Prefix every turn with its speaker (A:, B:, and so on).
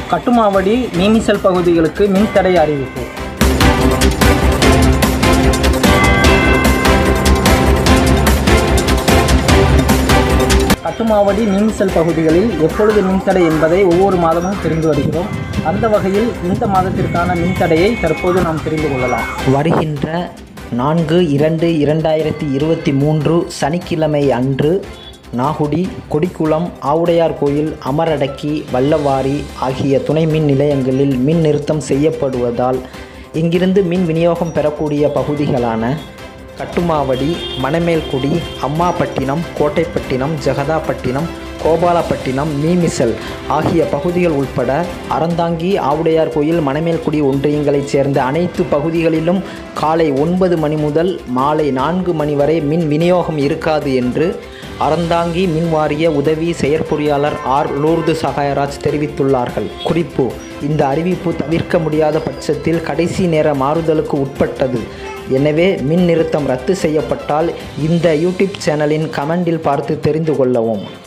A: கட்டுமாவடி மீமிசல் பகுதிகளுக்கு மின்தடை அறிவிப்பு கட்டுமாவடி மீமிசல் பகுதிகளில் எப்பொழுது மின்தடை என்பதை ஒவ்வொரு மாதமும் தெரிந்து வருகிறோம் அந்த வகையில் இந்த மாதத்திற்கான மின்தடையை தற்போது நாம் தெரிந்து கொள்ளலாம்
B: வருகின்ற நான்கு இரண்டு இரண்டாயிரத்தி இருபத்தி மூன்று சனிக்கிழமை அன்று நாகுடி கொடிக்குளம் ஆவுடையார் கோயில் அமரடக்கி வல்லவாரி ஆகிய துணை மின் நிலையங்களில் மின் நிறுத்தம் செய்யப்படுவதால் இங்கிருந்து மின் விநியோகம் பெறக்கூடிய பகுதிகளான கட்டுமாவடி மணமேல்குடி அம்மாப்பட்டினம் கோட்டைப்பட்டினம் ஜெகதாப்பட்டினம் கோபாலப்பட்டினம் மீமிசல் ஆகிய பகுதிகள் உட்பட அறந்தாங்கி ஆவுடையார் கோயில் மணமேல்குடி ஒன்றியங்களைச் சேர்ந்த அனைத்து பகுதிகளிலும் காலை ஒன்பது மணி முதல் மாலை நான்கு மணி வரை மின் விநியோகம் இருக்காது என்று அறந்தாங்கி மின்வாரிய உதவி செயற்பொறியாளர் ஆர் லூர்து சகாயராஜ் தெரிவித்துள்ளார்கள் குறிப்பு இந்த அறிவிப்பு தவிர்க்க முடியாத பட்சத்தில் கடைசி நேர மாறுதலுக்கு உட்பட்டது எனவே மின் நிறுத்தம் ரத்து செய்யப்பட்டால் இந்த யூடியூப் சேனலின் கமெண்டில் பார்த்து தெரிந்து கொள்ளவும்